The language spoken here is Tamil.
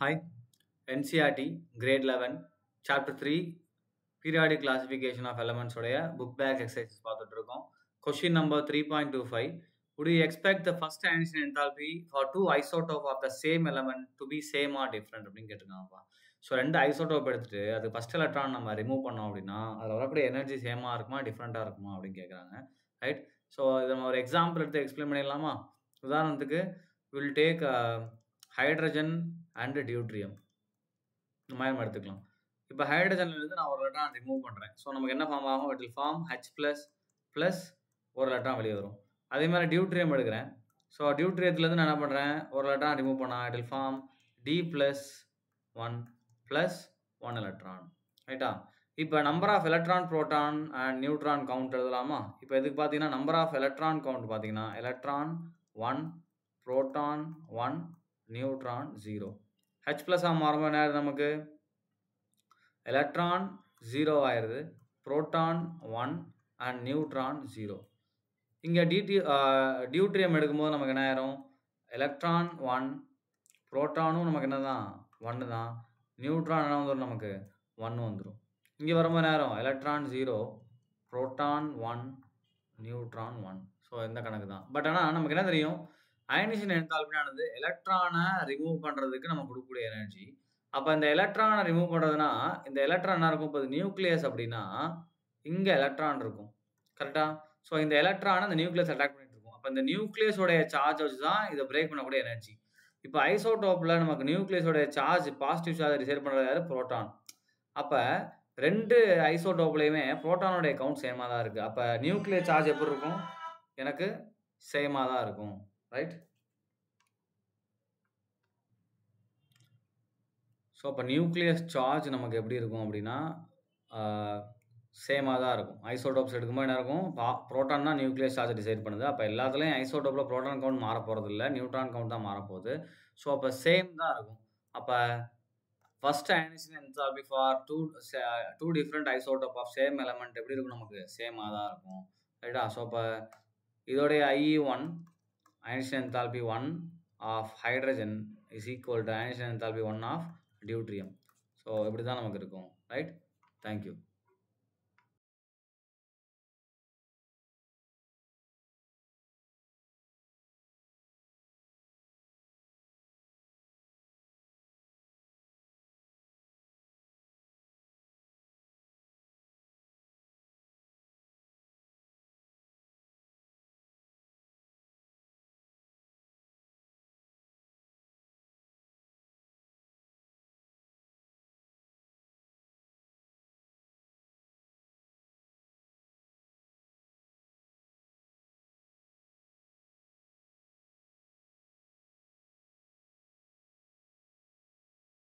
Hi, NCRT, grade 11, chapter 3, periodic classification of elements உடைய book bag exercises பார்த்துட்டு இருக்கோம் question number three point two five would you expect the first Einstein enthalpy for two isotope of the same element to be same or different அப்படின்னு கேட்டிருக்காங்கப்பா ஸோ ரெண்டு ஐசோடோப் எடுத்துட்டு அது ஃபர்ஸ்ட் எலக்ட்ரான் நம்ம ரிமூவ் பண்ணோம் அப்படின்னா அதில் வரக்கூடிய எனர்ஜி சேமாக இருக்குமா டிஃப்ரெண்ட்டாக இருக்குமா அப்படின்னு கேட்குறாங்க ரைட் ஸோ இதை நம்ம ஒரு எக்ஸாம்பிள் எடுத்து எக்ஸ்பிளைன் பண்ணிடலாமா உதாரணத்துக்கு will take hydrogen and deuterium இந்த மாதிரி நம்ம எடுத்துக்கலாம் இப்போ ஹைட்ரஜன்லேருந்து நான் ஒரு எலக்ட்ரான் ரிமூவ் பண்ணுறேன் ஸோ நமக்கு என்ன ஃபார்ம் ஆகும் it will form H plus plus ஒரு எலக்ட்ரான் வெளியே வரும் அதே மாதிரி டியூட்ரியம் எடுக்கிறேன் ஸோ டியூட்ரியத்துலேருந்து நான் என்ன பண்ணுறேன் ஒரு எலக்ட்ரான் ரிமூவ் பண்ணால் it will form D plus one plus one electron ரைட்டா இப்போ number of electron proton and neutron count எழுதலாமா இப்போ இதுக்கு பார்த்தீங்கன்னா நம்பர் ஆஃப் எலக்ட்ரான் கவுண்ட் பார்த்தீங்கன்னா electron one proton one neutron zero H ப்ளஸ்ஸாக மாறும்போது என்ன ஆகுது நமக்கு எலக்ட்ரான் ஜீரோ ஆயிடுது proton one and neutron zero இங்கே டிடி டியூட்ரியம் எடுக்கும்போது நமக்கு என்ன ஆயிரும் எலக்ட்ரான் ஒன் ப்ரோட்டானும் நமக்கு என்ன தான் ஒன்று தான் நியூட்ரான் என்ன வந்துடும் நமக்கு ஒன்று வந்துடும் இங்கே வரும்போது நேரம் electron zero proton one neutron one so இந்த கணக்கு தான் பட் ஆனால் நமக்கு என்ன தெரியும் அயனிஷன் என்தால்பினானது எலக்ட்ரானை ரிமூவ் பண்ணுறதுக்கு நம்ம கொடுக்கக்கூடிய எனர்ஜி அப்போ இந்த எலக்ட்ரானை ரிமூவ் பண்ணுறதுனா இந்த எலக்ட்ரான் என்ன இருக்கும் இப்போ நியூக்ளியஸ் அப்படின்னா இங்கே எலக்ட்ரான் இருக்கும் கரெக்டாக ஸோ இந்த எலக்ட்ரானை இந்த நியூக்ளியஸ் அட்டாக் பண்ணிட்டு இருக்கும் அப்போ இந்த நியூக்ளியஸோடைய சார்ஜ் வச்சு தான் இதை பிரேக் பண்ணக்கூடிய எனர்ஜி இப்போ ஐசோடோப்பில் நமக்கு நியூக்ளியஸோடைய சார்ஜ் பாசிட்டிவ் சார்ஜ் ரிசைட் பண்ணுறது யார் ப்ரோட்டான் அப்போ ரெண்டு ஐசோடோப்லேயுமே ப்ரோட்டானோடைய கவுண்ட் சேமாக தான் இருக்குது அப்போ நியூக்ளியர் சார்ஜ் எப்படி இருக்கும் எனக்கு சேமாக தான் இருக்கும் ரைட் ஸோ அப்போ நியூக்ளியஸ் சார்ஜ் நமக்கு எப்படி இருக்கும் அப்படின்னா சேமாக தான் இருக்கும் ஐசோடோப்ஸ் எடுக்கும்போது என்ன இருக்கும் பா ப்ரோட்டான் தான் நியூக்ளியஸ் சார்ஜ் டிசைட் பண்ணுது அப்போ எல்லாத்துலேயும் ஐசோடோப்பில் ப்ரோட்டான் கவுண்ட் மாற போகிறது இல்லை நியூட்ரான் கவுண்ட் தான் மாறப்போகுது ஸோ அப்போ சேம் தான் இருக்கும் அப்போ first ionisation enthalpy for two two different isotope of same element எப்படி இருக்கும் நமக்கு சேமாக தான் இருக்கும் ரைட்டா ஸோ அப்போ இதோடைய IE one ionisation enthalpy one of hydrogen is equal to ionisation enthalpy one of deuterium so இப்படி தான் நமக்கு இருக்கும் ரைட் தேங்க்யூ